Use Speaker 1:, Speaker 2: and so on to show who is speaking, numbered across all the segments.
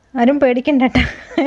Speaker 1: ആരും പേടിക്കണ്ട ട്ടാ.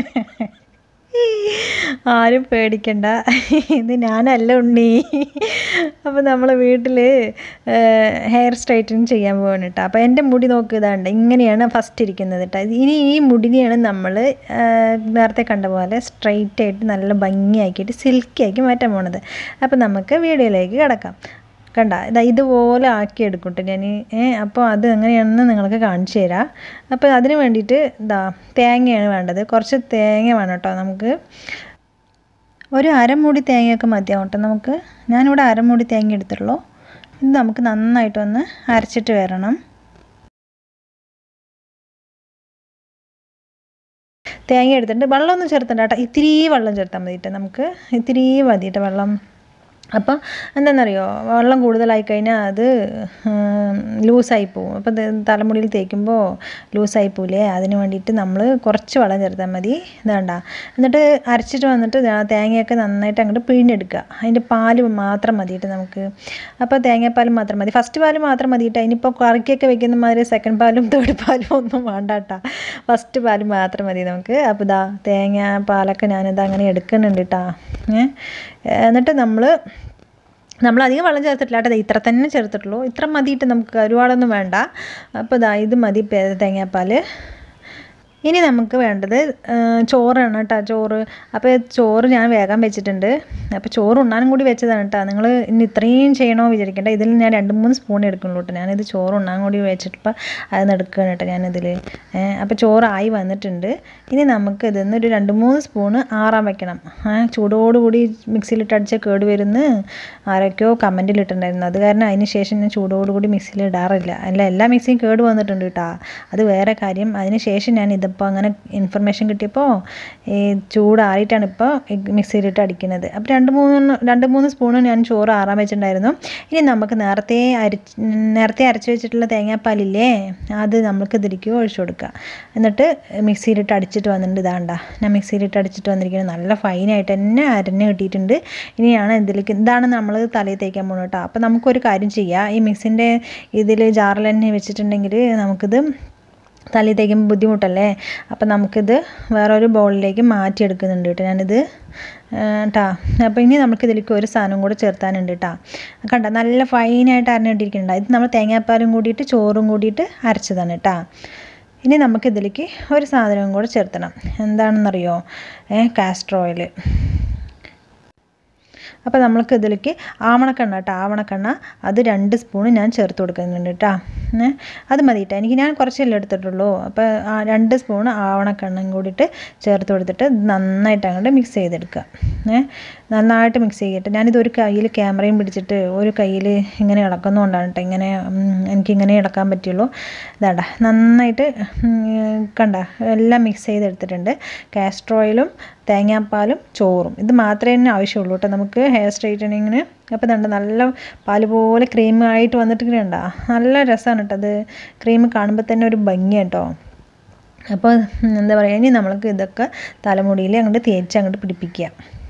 Speaker 1: ആരും പേടിക്കണ്ട ഇത് ഞാനല്ല ഉണ്ണി അപ്പോൾ നമ്മൾ വീട്ടിൽ ഹെയർ സ്ട്രൈറ്റനിങ് ചെയ്യാൻ പോവാണ് കേട്ടോ അപ്പോൾ എൻ്റെ മുടി നോക്ക് ഇതാണ്ട് ഇങ്ങനെയാണ് ഫസ്റ്റ് ഇരിക്കുന്നത് കേട്ടോ ഇനി ഈ മുടിനെയാണ് നമ്മൾ നേരത്തെ കണ്ട പോലെ സ്ട്രൈറ്റ് ആയിട്ട് നല്ല ഭംഗിയാക്കിയിട്ട് സിൽക്കി ആക്കി മാറ്റാൻ പോണത് അപ്പോൾ നമുക്ക് വീഡിയോയിലേക്ക് കിടക്കാം കണ്ട ഇതാ ഇതുപോലെ ആക്കി എടുക്കും കേട്ടോ ഞാൻ അപ്പോൾ അത് എങ്ങനെയാണെന്ന് നിങ്ങൾക്ക് കാണിച്ചു തരാം അപ്പോൾ അതിന് വേണ്ടിയിട്ട് ഇതാ തേങ്ങയാണ് വേണ്ടത് കുറച്ച് തേങ്ങ വേണം കേട്ടോ നമുക്ക് ഒരു അരമൂടി തേങ്ങയൊക്കെ മതിയാവും കേട്ടോ നമുക്ക് ഞാനിവിടെ അരമൂടി തേങ്ങ എടുത്തിട്ടുള്ളൂ ഇത് നമുക്ക് നന്നായിട്ടൊന്ന് അരച്ചിട്ട് വരണം തേങ്ങ എടുത്തിട്ട് വെള്ളമൊന്നും ചേർത്തണ്ട കേട്ടോ ഇത്തിരി വെള്ളം ചേർത്താൽ മതി കേട്ടോ നമുക്ക് ഇത്തിരി മതി കേട്ടോ വെള്ളം അപ്പോൾ എന്താണെന്നറിയോ വെള്ളം കൂടുതലായി കഴിഞ്ഞാൽ അത് ലൂസായി പോവും അപ്പോൾ ഇത് തലമുടിയിൽ തേക്കുമ്പോൾ ലൂസായി പോവില്ലേ അതിന് വേണ്ടിയിട്ട് നമ്മൾ കുറച്ച് വെള്ളം ചേർത്താൽ മതി ഇതാണ്ട എന്നിട്ട് അരച്ചിട്ട് വന്നിട്ട് ദാ തേങ്ങയൊക്കെ നന്നായിട്ട് അങ്ങോട്ട് പിഴിഞ്ഞെടുക്കുക അതിൻ്റെ പാല് മാത്രം മതിയിട്ട് നമുക്ക് അപ്പോൾ തേങ്ങാപ്പാൽ മാത്രം മതി ഫസ്റ്റ് പാല് മാത്രം മതിയിട്ട് അതിനിപ്പോൾ കറിക്കൊക്കെ വെക്കുന്ന മാതിരി സെക്കൻഡ് പാലും തേർഡ് പാലും ഒന്നും വേണ്ട കേട്ടോ ഫസ്റ്റ് പാല് മാത്രം മതി നമുക്ക് അപ്പോൾ ഇതാ തേങ്ങ പാലൊക്കെ ഞാനിത് അങ്ങനെ എടുക്കുന്നുണ്ട് കേട്ടോ എന്നിട്ട് നമ്മൾ നമ്മൾ അധികം വെള്ളം ചേർത്തിട്ടില്ല കേട്ടോ ദേ ഇത്ര തന്നെ ചേർത്തിട്ടുള്ളൂ ഇത്ര മതിയിട്ട് നമുക്ക് ഒരുപാടൊന്നും വേണ്ട അപ്പോൾ ഇതാ ഇത് മതി പേ- തേങ്ങാപ്പാൽ ഇനി നമുക്ക് വേണ്ടത് ആ, ചോറാണ് കേട്ടോ ചോറ് അപ്പോൾ ചോറ് ഞാൻ വേഗം വെച്ചിട്ടുണ്ട് അപ്പോൾ ചോറ് ഉണ്ണാനും കൂടി വെച്ചതാണ് കേട്ടോ നിങ്ങൾ ഇനി ഇത്രയും ചെയ്യണോ വിചാരിക്കേണ്ട ഇതിൽ ഞാൻ രണ്ട് മൂന്ന് സ്പൂൺ എടുക്കുള്ളൂ കേട്ടോ ഞാനിത് ചോറ് ഉണ്ണാൻ കൂടി വെച്ചിട്ടിപ്പോൾ അത് എടുക്കുകയാണ് കേട്ടോ ഞാനിതിൽ അപ്പോൾ ചോറായി വന്നിട്ടുണ്ട് ഇനി നമുക്ക് ഇതിന്ന് ഒരു രണ്ട് മൂന്ന് സ്പൂണ് ആറാൻ വെക്കണം ആ, ചൂടോടുകൂടി മിക്സിയിലിട്ട് അടിച്ചാൽ കേട് വരുന്ന് ആരൊക്കെയോ കമൻറ്റിലിട്ടുണ്ടായിരുന്നു അത് കാരണം അതിന് ശേഷം ഞാൻ ചൂടോടുകൂടി മിക്സിയിൽ ഇടാറില്ല അല്ല എല്ലാ മിക്സിയും കേട് വന്നിട്ടുണ്ട് കേട്ടോ അത് വേറെ കാര്യം അതിന് ശേഷം ഞാൻ ഇതിപ്പോൾ അങ്ങനെ ഇൻഫർമേഷൻ കിട്ടിയപ്പോൾ ഈ ചൂടാറിയിട്ടാണ് ഇപ്പോൾ മിക്സിയിലിട്ട് അടിക്കുന്നത് അപ്പോൾ രണ്ട് മൂന്ന് രണ്ട് മൂന്ന് സ്പൂണ് ഞാൻ ചോറ് ആറാൻ വെച്ചിട്ടുണ്ടായിരുന്നു ഇനി നമുക്ക് നേരത്തെ അരച്ച് നേരത്തെ അരച്ച് വെച്ചിട്ടുള്ള തേങ്ങാപ്പാലില്ലേ അത് നമുക്ക് ഇതിലേക്ക് ഒഴിച്ചു കൊടുക്കുക എന്നിട്ട് മിക്സിയിലിട്ട് അടിച്ചിട്ട് വന്നിട്ടുണ്ട് ഇതാണ്ട ഞാൻ മിക്സിയിലിട്ട് അടിച്ചിട്ട് വന്നിരിക്കുന്നത് നല്ല ഫൈനായിട്ട് തന്നെ അരഞ്ഞ് കിട്ടിയിട്ടുണ്ട് ഇനിയാണ് ഇതിലേക്ക് ഇതാണ് നമ്മൾ തലയിൽ തേക്കാൻ പോകുന്നത് കേട്ടോ അപ്പോൾ നമുക്കൊരു കാര്യം ചെയ്യാം ഈ മിക്സിൻ്റെ ഇതിൽ ജാറിൽ തന്നെ വെച്ചിട്ടുണ്ടെങ്കിൽ നമുക്കിത് തലയിൽ തേക്കുമ്പോൾ ബുദ്ധിമുട്ടല്ലേ അപ്പം നമുക്കിത് വേറൊരു ബൗളിലേക്ക് മാറ്റിയെടുക്കുന്നുണ്ട് കേട്ടോ ഞാനിത് കേട്ടോ അപ്പോൾ ഇനി നമുക്ക് ഇതിലേക്ക് ഒരു സാധനം കൂടെ ചേർത്താനുണ്ട് കേട്ടോ കണ്ട നല്ല ഫൈനായിട്ട് അരഞ്ഞിട്ടിരിക്കുന്നുണ്ട് ഇത് നമ്മൾ തേങ്ങാപ്പാലും കൂടിയിട്ട് ചോറും കൂടിയിട്ട് അരച്ചതാണ് കേട്ടോ ഇനി നമുക്കിതിലേക്ക് ഒരു സാധനവും കൂടെ ചേർത്തണം എന്താണെന്നറിയോ ഏ കാസ്റ്റർ ഓയിൽ അപ്പോൾ നമ്മൾക്ക് ഇതിലേക്ക് ആവണക്കെണ്ണ കേട്ടോ ആവണക്കെണ്ണ അത് രണ്ട് സ്പൂൺ ഞാൻ ചേർത്ത് കൊടുക്കുന്നുണ്ട് കേട്ടോ ഏ, അത് മതി കേട്ടോ എനിക്ക് ഞാൻ കുറച്ചല്ലേ എടുത്തിട്ടുള്ളൂ അപ്പോൾ ആ രണ്ട് സ്പൂൺ ആവണക്കെണ്ണയും കൂടിയിട്ട് ചേർത്ത് കൊടുത്തിട്ട് നന്നായിട്ട് അങ്ങോട്ട് മിക്സ് ചെയ്തെടുക്കുക ഏ നന്നായിട്ട് മിക്സ് ചെയ്തിട്ട് ഞാനിത് ഒരു കയ്യിൽ ക്യാമറയും പിടിച്ചിട്ട് ഒരു കയ്യിൽ ഇങ്ങനെ ഇളക്കുന്നതുകൊണ്ടാണ് കേട്ടോ ഇങ്ങനെ ഉം, എനിക്കിങ്ങനെ ഇളക്കാൻ പറ്റുള്ളൂ ഇതാണ്ട നന്നായിട്ട് ഉം, കണ്ട എല്ലാം മിക്സ് ചെയ്തെടുത്തിട്ടുണ്ട് കാസ്റ്റർ ഓയിലും തേങ്ങാപ്പാലും ചോറും ഇത് മാത്രമേ തന്നെ ആവശ്യമുള്ളൂ കേട്ടോ നമുക്ക് ഹെയർ സ്ട്രൈറ്റനിങ്ങിന് അപ്പോൾ ഇതുണ്ട് നല്ല പാല് പോലെ ക്രീം ആയിട്ട് വന്നിട്ട് ഇങ്ങനെ ഉണ്ടോ നല്ല രസമാണ് കേട്ടോ അത് ക്രീം കാണുമ്പോൾ തന്നെ ഒരു ഭംഗിയാണ് കേട്ടോ അപ്പോൾ എന്താ പറയുക ഇനി നമ്മൾക്ക് ഇതൊക്കെ തലമുടിയിൽ അങ്ങോട്ട് തേച്ച് അങ്ങോട്ട് പിടിപ്പിക്കുക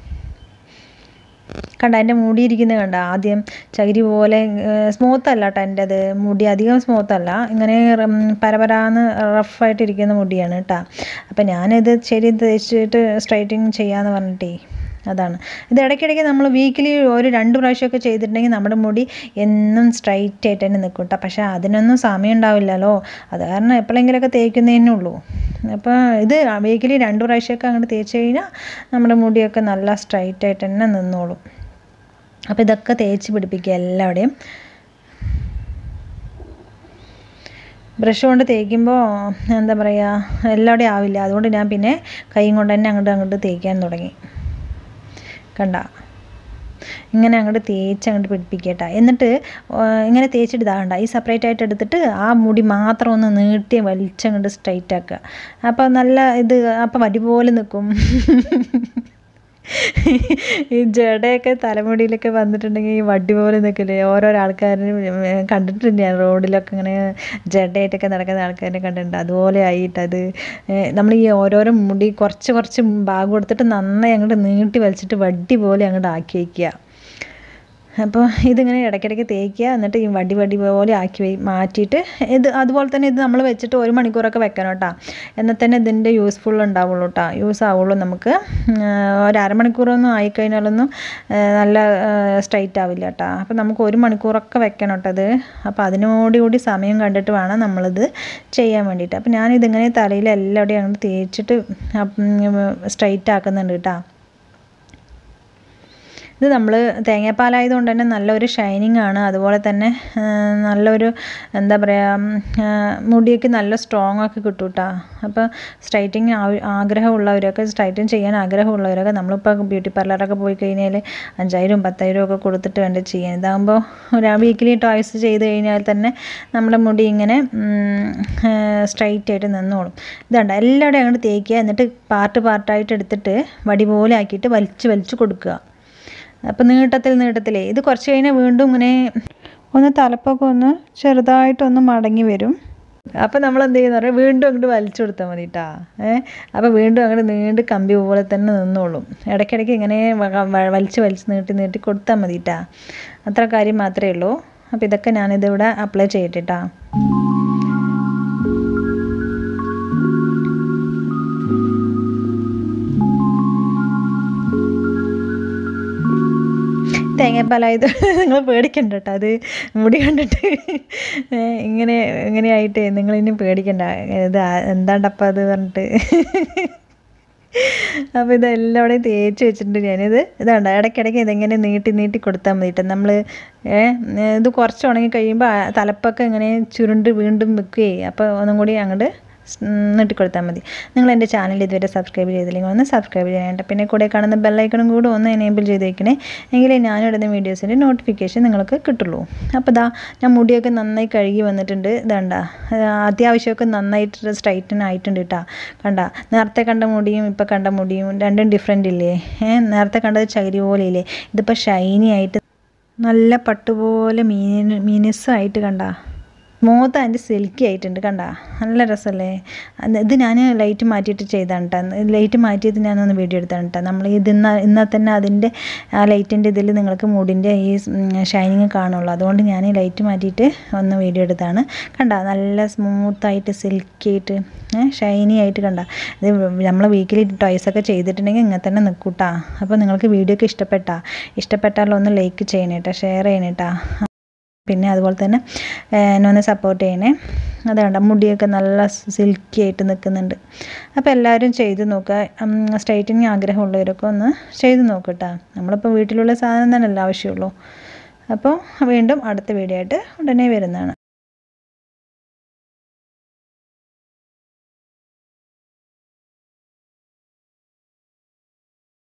Speaker 1: കണ്ട എൻ്റെ മുടി ഇരിക്കുന്നത് കണ്ട ആദ്യം ചകിരി പോലെ സ്മൂത്ത് അല്ല കേട്ടോ എൻ്റെ അത് മുടി അധികം സ്മൂത്ത് അല്ല ഇങ്ങനെ ഉം, പരപരാന്ന് റഫായിട്ട് ഇരിക്കുന്ന മുടിയാണ് കേട്ടോ അപ്പം ഞാനിത് ശരി തേച്ചിട്ട് സ്ട്രൈറ്റിങ് ചെയ്യാമെന്ന് പറഞ്ഞിട്ടേ അതാണ് ഇത് ഇടയ്ക്കിടയ്ക്ക് നമ്മൾ വീക്കിലി ഒരു രണ്ട് പ്രാവശ്യമൊക്കെ ചെയ്തിട്ടുണ്ടെങ്കിൽ നമ്മുടെ മുടി എന്നും സ്ട്രൈറ്റ് ആയിട്ട് തന്നെ നിൽക്കും കേട്ടോ പക്ഷേ അതിനൊന്നും സമയം ഉണ്ടാവില്ലല്ലോ അത് കാരണം എപ്പോഴെങ്കിലുമൊക്കെ തേക്കുന്നതന്നെ ഉള്ളൂ അപ്പോൾ ഇത് വീക്കിലി രണ്ട് പ്രാവശ്യമൊക്കെ അങ്ങോട്ട് തേച്ച് കഴിഞ്ഞാൽ നമ്മുടെ മുടിയൊക്കെ നല്ല സ്ട്രൈറ്റ് ആയിട്ട് തന്നെ നിന്നോളും അപ്പോൾ ഇതൊക്കെ തേച്ച് പിടിപ്പിക്കുക എല്ലാവിടെയും ബ്രഷ് കൊണ്ട് തേക്കുമ്പോൾ എന്താ പറയുക എല്ലാവിടെയും ആവില്ല അതുകൊണ്ട് ഞാൻ പിന്നെ കൈ കൊണ്ട് തന്നെ അങ്ങോട്ട് അങ്ങോട്ട് തേക്കാൻ തുടങ്ങി കണ്ട ഇങ്ങനെ അങ്ങോട്ട് തേച്ച് അങ്ങോട്ട് പിടിപ്പിക്കട്ടെ എന്നിട്ട് ആ, ഇങ്ങനെ തേച്ചിട്ട് ഇതാകണ്ട ഈ സെപ്പറേറ്റ് ആയിട്ട് എടുത്തിട്ട് ആ മുടി മാത്രം ഒന്ന് നീട്ടി വലിച്ചങ്ങോട്ട് സ്ട്രൈറ്റ് ആക്കുക അപ്പോൾ നല്ല ഇത് അപ്പോൾ വടി പോലെ നിൽക്കും ഈ ജടയൊക്കെ തലമുടിയിലൊക്കെ വന്നിട്ടുണ്ടെങ്കിൽ ഈ വടി പോലെ നിൽക്കില്ലേ ഓരോരോ ആൾക്കാരും കണ്ടിട്ടുണ്ട് ഞാൻ റോഡിലൊക്കെ ഇങ്ങനെ ജടയായിട്ടൊക്കെ നടക്കുന്ന ആൾക്കാരെ കണ്ടിട്ടുണ്ട് അതുപോലെ ആയിട്ട് അത് നമ്മൾ ഈ ഓരോരോ മുടി കുറച്ച് കുറച്ച് ഭാഗം എടുത്തിട്ട് നന്നായി അങ്ങോട്ട് നീട്ടി വലിച്ചിട്ട് വടി പോലെ അങ്ങോട്ട് ആക്കി വയ്ക്കുക അപ്പോൾ ഇതിങ്ങനെ ഇടയ്ക്കിടയ്ക്ക് തേക്കുക എന്നിട്ട് ഈ വടി വടി പോലെ ആക്കി വെ മാറ്റിയിട്ട് ഇത് അതുപോലെ തന്നെ ഇത് നമ്മൾ വെച്ചിട്ട് ഒരു മണിക്കൂറൊക്കെ വെക്കണം കേട്ടോ എന്നാൽ തന്നെ ഇതിൻ്റെ യൂസ്ഫുൾ ഉണ്ടാവുള്ളൂ കേട്ടോ യൂസ് ആവുള്ളൂ നമുക്ക് ഒരു അരമണിക്കൂറൊന്നും ആയിക്കഴിഞ്ഞാലൊന്നും നല്ല സ്ട്രൈറ്റ് ആവില്ല കേട്ടോ അപ്പോൾ നമുക്ക് ഒരു മണിക്കൂറൊക്കെ വെക്കണം കേട്ടോ അത് അപ്പോൾ അതിനോടുകൂടി സമയം കണ്ടിട്ട് വേണം നമ്മളിത് ചെയ്യാൻ വേണ്ടിയിട്ട് അപ്പോൾ ഞാനിതിങ്ങനെ തലയിൽ എല്ലാവിടെയും അങ്ങോട്ട് തേച്ചിട്ട് സ്ട്രൈറ്റ് ആക്കുന്നുണ്ട് കേട്ടോ ഇത് നമ്മൾ തേങ്ങാപ്പാലായതുകൊണ്ട് തന്നെ നല്ലൊരു ഷൈനിങ് ആണ് അതുപോലെ തന്നെ നല്ലൊരു എന്താ പറയുക മുടിയൊക്കെ നല്ല സ്ട്രോങ് ഒക്കെ കിട്ടും കേട്ടോ അപ്പോൾ സ്ട്രൈറ്റിങ് ആഗ്രഹമുള്ളവരൊക്കെ സ്ട്രൈറ്റിങ് ചെയ്യാൻ ആഗ്രഹമുള്ളവരൊക്കെ നമ്മളിപ്പോൾ ബ്യൂട്ടി പാർലറൊക്കെ പോയി കഴിഞ്ഞാൽ അഞ്ചായിരം പത്തായിരം ഒക്കെ കൊടുത്തിട്ട് വേണ്ട ചെയ്യാൻ ഇതാകുമ്പോൾ ഒരു വീക്കിലി ടോയ്സ് ചെയ്ത് കഴിഞ്ഞാൽ തന്നെ നമ്മുടെ മുടി ഇങ്ങനെ സ്ട്രൈറ്റ് ആയിട്ട് നിന്നോളും ഇതുണ്ട് എല്ലാവരുടെയും അങ്ങോട്ട് തേക്കുക എന്നിട്ട് പാർട്ട് പാർട്ടായിട്ട് എടുത്തിട്ട് വടി പോലെ ആക്കിയിട്ട് വലിച്ച് വലിച്ച് കൊടുക്കുക അപ്പം നീട്ടത്തിൽ നീട്ടത്തിലേ ഇത് കുറച്ച് കഴിഞ്ഞാൽ വീണ്ടും ഇങ്ങനെ ഒന്ന് തലപ്പൊക്കെ ഒന്ന് ചെറുതായിട്ടൊന്ന് മടങ്ങി വരും അപ്പം നമ്മൾ എന്ത് ചെയ്യുന്ന പറയുക വീണ്ടും അങ്ങോട്ട് വലിച്ചു കൊടുത്താൽ മതി കേട്ടാ ഏഹ് അപ്പോൾ വീണ്ടും അങ്ങോട്ട് നീണ്ട് കമ്പി പോലെ തന്നെ നിന്നോളും ഇടയ്ക്കിടയ്ക്ക് ഇങ്ങനെ വലിച്ച് വലിച്ച് നീട്ടി നീട്ടി കൊടുത്താൽ മതി കേട്ടാ അത്ര കാര്യം മാത്രമേ ഉള്ളൂ അപ്പോൾ ഇതൊക്കെ ഞാനിതിവിടെ അപ്ലൈ ചെയ്യട്ടെ കേട്ടാ തേങ്ങാപ്പാലായത് നിങ്ങൾ പേടിക്കണ്ട കേട്ടോ അത് മുടി കണ്ടിട്ട് ഇങ്ങനെ ഇങ്ങനെയായിട്ട് നിങ്ങളിനി പേടിക്കണ്ട ഇത് എന്താണ്ടപ്പം അത് പറഞ്ഞിട്ട് അപ്പോൾ ഇതെല്ലാവിടെയും തേച്ച് വെച്ചിട്ടുണ്ട് ഞാനിത് ഇതാണ്ട് ഇടയ്ക്കിടയ്ക്ക് ഇതെങ്ങനെ നീട്ടി നീട്ടി കൊടുത്താൽ മതിയിട്ട് നമ്മൾ ഇത് കുറച്ച് ഉണങ്ങി കഴിയുമ്പോൾ തലപ്പൊക്കെ ഇങ്ങനെ ചുരുണ്ട് വീണ്ടും വെക്കുകയും അപ്പോൾ ഒന്നും കൂടി അങ്ങോട്ട് നീട്ടിക്കൊടുത്താൽ മതി നിങ്ങൾ എൻ്റെ ചാനൽ ഇതുവരെ സബ്സ്ക്രൈബ് ചെയ്തില്ലെങ്കിൽ ഒന്ന് സബ്സ്ക്രൈബ് ചെയ്യേണ്ട പിന്നെ കൂടെ കാണുന്ന ബെല്ലൈക്കണും കൂടെ ഒന്ന് എനേബിൾ ചെയ്ത് വെക്കണേ എങ്കിലേ ഞാനിടുന്ന വീഡിയോസിൻ്റെ നോട്ടിഫിക്കേഷൻ നിങ്ങൾക്ക് കിട്ടുള്ളൂ അപ്പോൾ ദാ ഞാൻ മുടിയൊക്കെ നന്നായി കഴുകി വന്നിട്ടുണ്ട് ഇതാണ്ട അത്യാവശ്യമൊക്കെ നന്നായിട്ട് സ്ട്രൈറ്റൻ ആയിട്ടുണ്ട് കേട്ടോ കണ്ട നേരത്തെ കണ്ട മുടിയും ഇപ്പോൾ കണ്ട മുടിയും രണ്ടും ഡിഫറെൻ്റ് ഇല്ലേ ഏഹ് നേരത്തെ കണ്ടത് ചകിരി പോലെ ഇല്ലേ ഇതിപ്പോൾ ഷൈനി ആയിട്ട് നല്ല പട്ടുപോലെ മീന മീനസ്സായിട്ട് കണ്ട സ്മൂത്ത് ആൻഡ് സിൽക്കി ആയിട്ടുണ്ട് കണ്ട നല്ല രസമല്ലേ ഇത് ഞാൻ ലൈറ്റ് മാറ്റിയിട്ട് ചെയ്താണ് കേട്ടോ ലൈറ്റ് മാറ്റിയത് ഞാനൊന്ന് വീഡിയോ എടുത്താണ് കേട്ടോ നമ്മൾ ഇത് ഇന്ന എന്നാൽ തന്നെ അതിൻ്റെ ആ ലൈറ്റിൻ്റെ ഇതിൽ നിങ്ങൾക്ക് മൂഡിൻ്റെ ഈ ഷൈനിങ് കാണുള്ളൂ അതുകൊണ്ട് ഞാൻ ലൈറ്റ് മാറ്റിയിട്ട് ഒന്ന് വീഡിയോ എടുത്താണ് കണ്ട നല്ല സ്മൂത്തായിട്ട് സിൽക്കി ആയിട്ട് ഷൈനി ആയിട്ട് കണ്ട ഇത് നമ്മൾ വീക്കിലി ടോയ്സൊക്കെ ചെയ്തിട്ടുണ്ടെങ്കിൽ ഇങ്ങനെ തന്നെ നിൽക്കൂട്ടാ അപ്പോൾ നിങ്ങൾക്ക് വീഡിയോ ഒക്കെ ഇഷ്ടപ്പെട്ടാ ഇഷ്ടപ്പെട്ടാൽ ഒന്ന് ലൈക്ക് ചെയ്യണേട്ടാ ഷെയർ ചെയ്യണേട്ടാ പിന്നെ അതുപോലെ തന്നെ എന്നെ ഒന്ന് സപ്പോർട്ട് ചെയ്യണേ അതുകൊണ്ട് മുടിയൊക്കെ നല്ല സിൽക്കി ആയിട്ട് നിൽക്കുന്നുണ്ട് അപ്പോൾ എല്ലാവരും ചെയ്ത് നോക്കുക സ്ട്രൈറ്റനിങ് ആഗ്രഹമുള്ളവരൊക്കെ ഒന്ന് ചെയ്ത് നോക്കട്ടോ നമ്മളിപ്പോൾ വീട്ടിലുള്ള സാധനം തന്നെയല്ല ആവശ്യമുള്ളൂ അപ്പോൾ വീണ്ടും അടുത്ത വീഡിയോ ആയിട്ട് ഉടനെ വരുന്നതാണ്